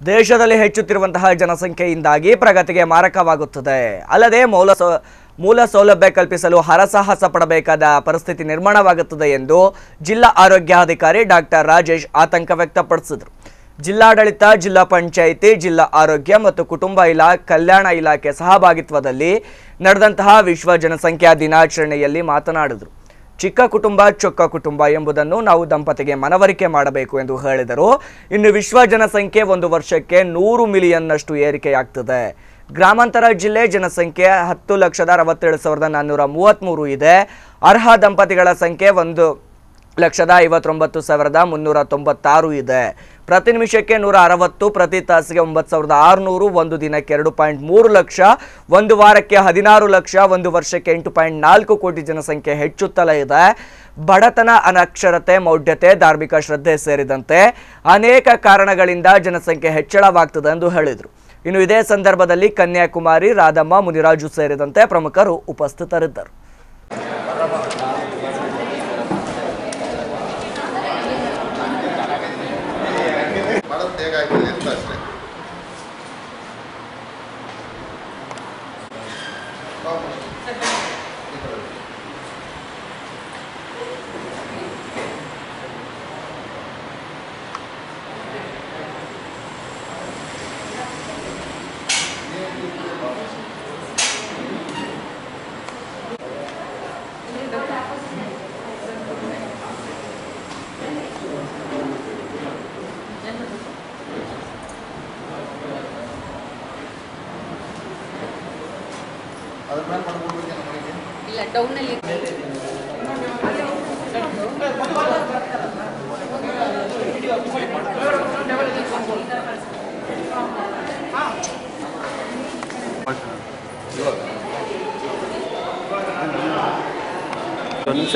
ದೇಶದಲ್ಲಿ ಹೆಚ್ಚುತ್ತಿರುವಂತಹ ಜನಸಂಖ್ಯೆಯಿಂದಾಗಿ ಪ್ರಗತಿಗೆ ಮಾರಕವಾಗುತ್ತದೆ ಅಲ್ಲದೆ ಮೌಲ ಸೌ ಮೂಲ ಸೌಲಭ್ಯ ಕಲ್ಪಿಸಲು ಹರಸಾಹಸ ಪಡಬೇಕಾದ ಪರಿಸ್ಥಿತಿ ನಿರ್ಮಾಣವಾಗುತ್ತದೆ ಎಂದು ಜಿಲ್ಲಾ ಆರೋಗ್ಯಾಧಿಕಾರಿ ಡಾಕ್ಟರ್ ರಾಜೇಶ್ ಆತಂಕ ವ್ಯಕ್ತಪಡಿಸಿದರು ಜಿಲ್ಲಾಡಳಿತ ಜಿಲ್ಲಾ ಪಂಚಾಯಿತಿ ಜಿಲ್ಲಾ ಆರೋಗ್ಯ ಮತ್ತು ಕುಟುಂಬ ಇಲಾ ಕಲ್ಯಾಣ ಇಲಾಖೆ ಸಹಭಾಗಿತ್ವದಲ್ಲಿ ನಡೆದಂತಹ ವಿಶ್ವ ಜನಸಂಖ್ಯಾ ದಿನಾಚರಣೆಯಲ್ಲಿ ಮಾತನಾಡಿದರು ಚಿಕ್ಕ ಕುಟುಂಬ ಚೊಕ್ಕ ಕುಟುಂಬ ಎಂಬುದನ್ನು ನಾವು ದಂಪತಿಗೆ ಮನವರಿಕೆ ಮಾಡಬೇಕು ಎಂದು ಹೇಳಿದರು ಇನ್ನು ವಿಶ್ವ ಜನಸಂಖ್ಯೆ ಒಂದು ವರ್ಷಕ್ಕೆ ನೂರು ಮಿಲಿಯನ್ನಷ್ಟು ಏರಿಕೆಯಾಗ್ತದೆ ಗ್ರಾಮಾಂತರ ಜಿಲ್ಲೆ ಜನಸಂಖ್ಯೆ ಹತ್ತು ಲಕ್ಷದ ಅರವತ್ತೇಳು ಸಾವಿರದ ನಾನ್ನೂರ ಮೂವತ್ತ್ಮೂರು ಇದೆ ಅರ್ಹ ದಂಪತಿಗಳ ಸಂಖ್ಯೆ ಒಂದು ಲಕ್ಷದ ಐವತ್ತೊಂಬತ್ತು ಸಾವಿರದ ಮುನ್ನೂರ ತೊಂಬತ್ತಾರು ಇದೆ ಪ್ರತಿ ನಿಮಿಷಕ್ಕೆ ನೂರ ಅರವತ್ತು ಪ್ರತಿ ತಾಸಿಗೆ ಒಂಬತ್ತು ಸಾವಿರದ ಆರುನೂರು ಒಂದು ದಿನಕ್ಕೆ ಎರಡು ಪಾಯಿಂಟ್ ಮೂರು ಲಕ್ಷ ಒಂದು ವಾರಕ್ಕೆ ಹದಿನಾರು ಲಕ್ಷ ಒಂದು ವರ್ಷಕ್ಕೆ ಎಂಟು ಪಾಯಿಂಟ್ ನಾಲ್ಕು ಕೋಟಿ ಜನಸಂಖ್ಯೆ ಹೆಚ್ಚುತ್ತಲೇ ಇದೆ ಬಡತನ ಅನಕ್ಷರತೆ ಮೌಢ್ಯತೆ ಧಾರ್ಮಿಕ ಶ್ರದ್ಧೆ ಸೇರಿದಂತೆ ಅನೇಕ ಕಾರಣಗಳಿಂದ ಜನಸಂಖ್ಯೆ ಹೆಚ್ಚಳವಾಗ್ತದೆ ಎಂದು ಹೇಳಿದರು ಇನ್ನು ಇದೇ ಸಂದರ್ಭದಲ್ಲಿ ಕನ್ಯಾಕುಮಾರಿ ರಾಧಮ್ಮ ಮುನಿರಾಜು ಸೇರಿದಂತೆ ಪ್ರಮುಖರು ಉಪಸ್ಥಿತರಿದ್ದರು ಮಾಡೋದು ಹೇಗಾಗ್ತದೆ ಅಂತ ಅಷ್ಟೇ ಅದ್ರ ಮೇಲೆ ಮಾಡ್ಕೊಡ್ಬೇಕೇನೋ ಮನೆಗೆ ಇಲ್ಲ ಡೌನಲ್ಲಿ ಒಂದು ನಿಮಿಷ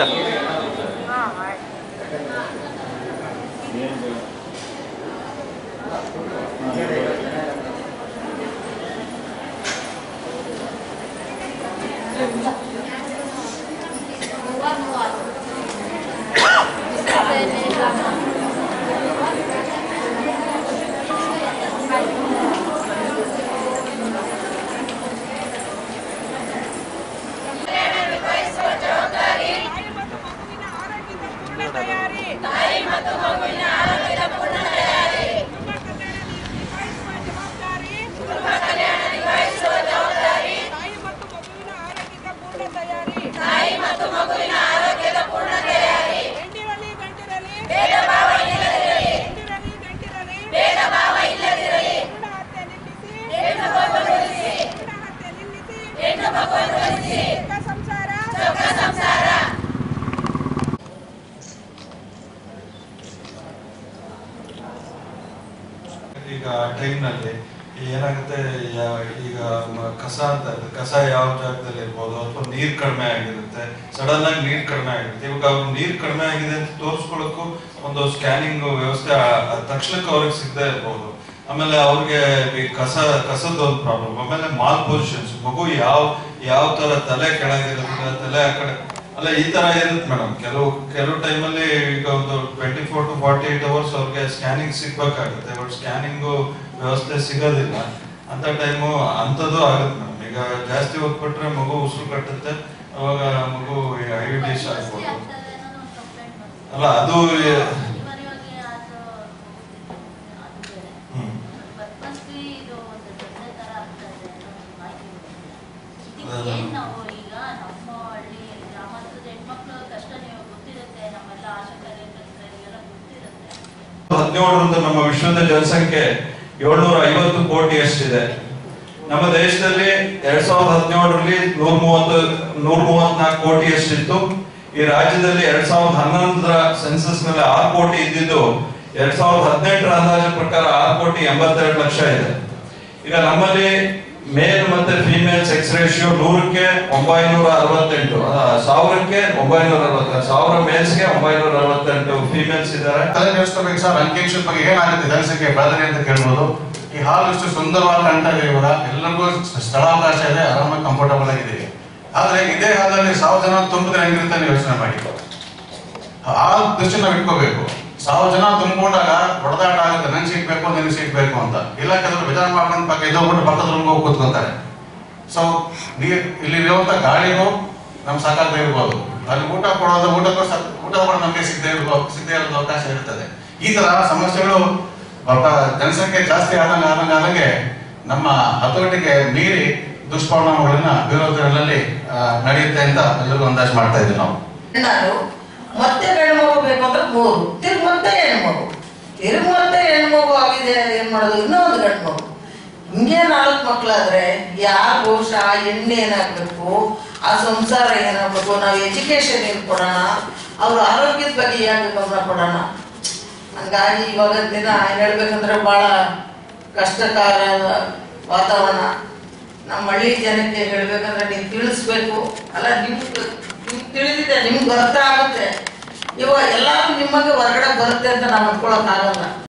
ತಾಯಿ ಮತ್ತು ಮಗುವಿನ ಆರೋಗ್ಯದ ಪೂರ್ಣ ತಯಾರಿ ತಾಯಿ ಮತ್ತು ಮಗುವಿನ ಆರೋಗ್ಯದ ಪೂರ್ಣ ತಯಾರಿ ಕುಟುಂಬ ಕಲ್ಯಾಣ ನಿಭಾಯಿಸುವ ಜವಾಬ್ದಾರಿ ತಾಯಿ ಮತ್ತು ಮಗುವಿನ ಆರೋಗ್ಯದ ಪೂರ್ಣ ತಯಾರಿ ತಾಯಿ ಮತ್ತು ಮಗುವಿನ ಆರೋಗ್ಯದ ಪೂರ್ಣ ತಯಾರಿ ಗಂಟಿರಲಿ ಗಂಟಿರಲಿ ಭೇದ ಭಾವ ಇಲ್ಲದಿರಲಿ ಗಂಟಿರಲಿ ಗಂಟಿರಲಿ ಭೇದ ಭಾವ ಇಲ್ಲದಿರಲಿ ಭ್ರೂಣ ಹತ್ಯೆ ನಿಲ್ಲಿಸಿ ಹೆಣ್ಣು ಮಗು ನಿಲ್ಲಿಸಿ ಭ್ರೂಣ ಹತ್ಯೆ ನಿಲ್ಲಿಸಿ ಹೆಣ್ಣು ಮಗು ನಿಲ್ಲಿಸಿ ಸುಖ ಸಂಸಾರ ಸುಖ ಸಂಸಾರ ಈಗ ಟೈಮ್ನಲ್ಲಿ ಏನಾಗುತ್ತೆ ಯಾ- ಈಗ ಮ- ಕಸ ಅಂತ ಇರುತ್ತೆ. ಕಸ ಯಾವ ಜಾಗದಲ್ಲಿ ಇರ್ಬೋದು ಅಥವಾ ನೀರ್ ಕಡಿಮೆ ಆಗಿರುತ್ತೆ ಸಡನ್ ಆಗಿ ನೀರ್ ಕಡಿಮೆ ಆಗಿರುತ್ತೆ ಇವಾಗ ಅವ್ರು ನೀರ್ ಕಡಿಮೆ ಆಗಿದೆ ಅಂತ ತೋರಿಸ್ಕೊಳ್ಳೋಕ್ಕೂ ಒಂದು ಸ್ಕ್ಯಾನಿಂಗ್ ವ್ಯವಸ್ಥೆ ಆ- ಆ ತಕ್ಷಣಕ್ಕೆ ಅವ್ರಿಗೆ ಸಿಗದೆ ಇರ್ಬೋದು ಆಮೇಲೆ ಅವ್ರಿಗೆ ಈ ಕಸ ಕಸದ ಒಂದು ಪ್ರಾಬ್ಲಮ್ ಆಮೇಲೆ ಮಾಲ್ ಪೊಸಿಷನ್ಸ್ ಮಗು ಯಾವ ಯಾವ ತರ ತಲೆ ಕೆಳಗಿರುತ್ತೆ ತಲೆ ಆ ಕಡೆ ಅಲ್ಲ ಈ ತರ ಇರುತ್ತೆ ಮೇಡಮ್ ಕೆಲವು ಕೆಲವು ಟೈಮಲ್ಲಿ ಈಗ ಒಂದು twenty four to forty eight hours ಅವ್ರಿಗೆ ಸ್ಕ್ಯಾನಿಂಗ್ ಸಿಗ್ಬೇಕಾಗುತ್ತೆ ಬಟ್ ಸ್ಕ್ಯಾನಿಂಗ್ ವ್ಯವಸ್ಥೆ ಸಿಗೋದಿಲ್ಲ ಅಂತ ಟೈಮು ಅಂಥದ್ದು ಆಗುತ್ತೆ ಮೇಡಮ್ ಈಗ ಜಾಸ್ತಿ ಹೊತ್ಬಿಟ್ರೆ ಮಗು ಉಸಿರು ಕಟ್ಟುತ್ತೆ ಅವಾಗ ಮಗು ಐ ಡಿ ಆಗ್ಬೋದು ಅಲ್ಲ ಅದು ಹ್ಮ್ ಏನ್ ನಾವು ಈಗ ನಮ್ಮ ಹಳ್ಳಿ ಗ್ರಾಮಾಂತರದ ಹೆಣ್ಮಕ್ಳು ಕಷ್ಟ ನೀವು ಗೊತ್ತಿರುತ್ತೆ ನಮ್ಮೆಲ್ಲ ಆಶಾ ಕಾರ್ಯಕರ್ತರಿಗೆಲ್ಲ ಗೊತ್ತಿರುತ್ತೆ ಹದಿನೇಳರಿಂದ ನಮ್ಮ ವಿಶ್ವದ ಜನಸಂಖ್ಯೆ ಏಳ್ನೂರ ಐವತ್ತು ಕೋಟಿ ಅಷ್ಟಿದೆ ನಮ್ಮ ದೇಶದಲ್ಲಿ ಎರಡ್ ಸಾವಿರದ ಹದಿನೇಳರಲ್ಲಿ ನೂರ ಮೂವತ್ತು ನೂರ ಮೂವತ್ನಾಲ್ಕು ಕೋಟಿ ಅಷ್ಟಿತ್ತು ಈ ರಾಜ್ಯದಲ್ಲಿ ಎರಡ್ ಸಾವಿರದ ಹನ್ನೊಂದರ ಸೆನ್ಸಸ್ ನಲ್ಲಿ ಆರು ಕೋಟಿ ಇದ್ದಿದ್ದು ಎರಡ್ ಸಾವಿರದ ಹದಿನೆಂಟರ ಅಂದಾಜು ಪ್ರಕಾರ ಆರು ಕೋಟಿ ಎಂಬತ್ತೆರಡು ಲಕ್ಷ ಇದೆ ಈಗ ನಮ್ಮಲ್ಲಿ ಮೇಲ್ ಮತ್ತೆ ಫಿಮೇಲ್ ಸೆಕ್ಸ್ ರೇಷಿಯೋ ನೂರಕ್ಕೆ ಒಂಬೈನೂರ ಅರವತ್ತೆಂಟು ಆ, ಸಾವಿರಕ್ಕೆ ಒಂಬೈನೂರ ಅರವತ್ತ ಸಾವಿರ ಮೇಲ್ಸ್ಗೆ ಒಂಬೈನೂರ ಅರವತ್ತೆಂಟು ಫಿಮೇಲ್ಸ್ ಇದ್ದಾರೆ ತಲೆ ಕೆಡಿಸ್ಕೋಬೇಕು ಸರ್ ಅಂಕಿಅಂಶದ ಬಗ್ಗೆ ಏನಾಗುತ್ತೆ ಜನಸಂಖ್ಯೆ ಬೆಳೆದ್ರಿ ಅಂತ ಕೇಳ್ಬೋದು ಈ ಹಾಲು ಇಷ್ಟು ಸುಂದರವಾದ ಕಾಣ್ತಾ ಇದೆ ಇವಾಗ ಎಲ್ಲರಿಗೂ ಸ್ಥಳಾವಕಾಶ ಇದೆ ಆರಾಮಾಗಿ ಕಂಫರ್ಟಬಲ್ ಆಗಿದೆ ಆದ್ರೆ ಇದೇ ಹಾಲಲ್ಲಿ ಸಾವಿರ ಜನ ತುಂಬಿದ್ರೆ ಹೆಂಗಿರುತ್ತೆ ನೀವು ಯೋಚನೆ ಮಾಡಿ ಆ ದೃಷ್ಟಿ ನಾವು ಇಟ್ಕೋಬೇಕು ಸಾವಿರ ಜನ ತುಂಬಿಕೊಂಡಾಗ ಹೊಡೆದಾಟ ಆಗುತ್ತೆ ನನ್ ಸೀಟ್ ಬೇಕು ನಿನ್ ಸೀಟ್ ಬೇಕು ಅಂತ ಇಲ್ಲ ಕೆಲವರು ವಿಧಾನ ಮಾಡ್ಕೊಂಡು ಪಕ್ಕ ಎದ್ದೋಗ್ಬಿಟ್ಟು ಪಕ್ಕದ ರೂಮ್ಗೆ ಹೋಗಿ ಕೂತ್ಕೊಂತಾರೆ ಸೊ ನೀರ್ ಇಲ್ಲಿರುವಂತ ಗಾಳಿಗೂ ನಮ್ ಸಾಕಾಗದೇ ಇರ್ಬೋದು ಅಲ್ಲಿ ಊಟ ಕೊಡೋದು ಊಟಕ್ಕೂ ಸ- ಊಟ ಕೂಡ ನಮಗೆ ಸಿಗದೆ ಇರ್ಬೋದು ಸಿಗದೆ ಇರೋದು ಅವಕಾಶ ಇರ್ತದೆ ಈ ತರ ಸಮಸ್ಯೆಗಳು ಪಾಪ ಜನಸಂಖ್ಯೆ ಜಾಸ್ತಿ ಆದಂಗ ಆದಂಗ ಆದಂಗೆ ನಮ್ಮ ಹತೋಟಿಗೆ ಮೀರಿ ದುಷ್ಪರಿಣಾಮಗಳನ್ನ ಬೀರೋದ್ರಲ್ಲಿ ಆ, ನಡೆಯುತ್ತೆ ಅಂತ ಎಲ್ಲರಿಗೂ ಅಂದಾಜು ಮಾಡ್ತಾ ಇದ್ದೀವಿ ನಾವು ನಾನು ಮತ್ತೆ ಗಂಡು ಮಗು ಬೇಕು ಅಂದ್ರೆ ಮೂರು ತಿರ್ಗಿ ಮತ್ತೆ ಹೆಣ್ಣು ಮಗು ತಿರ್ಗಿ ಮತ್ತೆ ಹೆಣ್ಣು ಮಗು ಆಗಿದೆ ಏನ್ ಮಾಡೋದು ಇನ್ನೂ ಒಂದು ಗಂಡು ಮಗು ಹಿಂಗೆ ನಾಲ್ಕು ಮಕ್ಕಳಾದ್ರೆ ಯಾವ ಘೋಷ ಹೆಣ್ಣು ಏನಾಗ್ಬೇಕು ಆ ಸಂಸಾರ ಏನಾಗ್ಬೇಕು ನಾವು ಎಜುಕೇಶನ್ ಏನ್ ಕೊಡೋಣ ಅವ್ರ ಆರೋಗ್ಯದ ಬಗ್ಗೆ ಯಾಕೆ ಗಮನ ಕೊಡೋಣ ಹಂಗಾಗಿ ಇವಾಗ ದಿನ ಹೇಳ್ಬೇಕಂದ್ರೆ ಬಹಳ ಕಷ್ಟಕರ ವಾತಾವರಣ ನಮ್ಮ ಹಳ್ಳಿ ಜನಕ್ಕೆ ಹೇಳ್ಬೇಕಂದ್ರೆ ನೀವು ತಿಳಿಸ್ಬೇಕು ಅಲ್ಲ ನಿಮ್ಗೆ ನಿಮ್ಗೆ ತಿಳಿದಿದೆ ನಿಮ್ಗೆ ಅರ್ಥ ಆಗುತ್ತೆ ಇವಾಗ ಎಲ್ಲಾರು ನಿಮಗೆ ಹೊರಗಡೆ ಬರುತ್ತೆ ಅಂತ ನಾವು ಅಂದ್ಕೊಳಕ್ ಆಗಲ್ಲ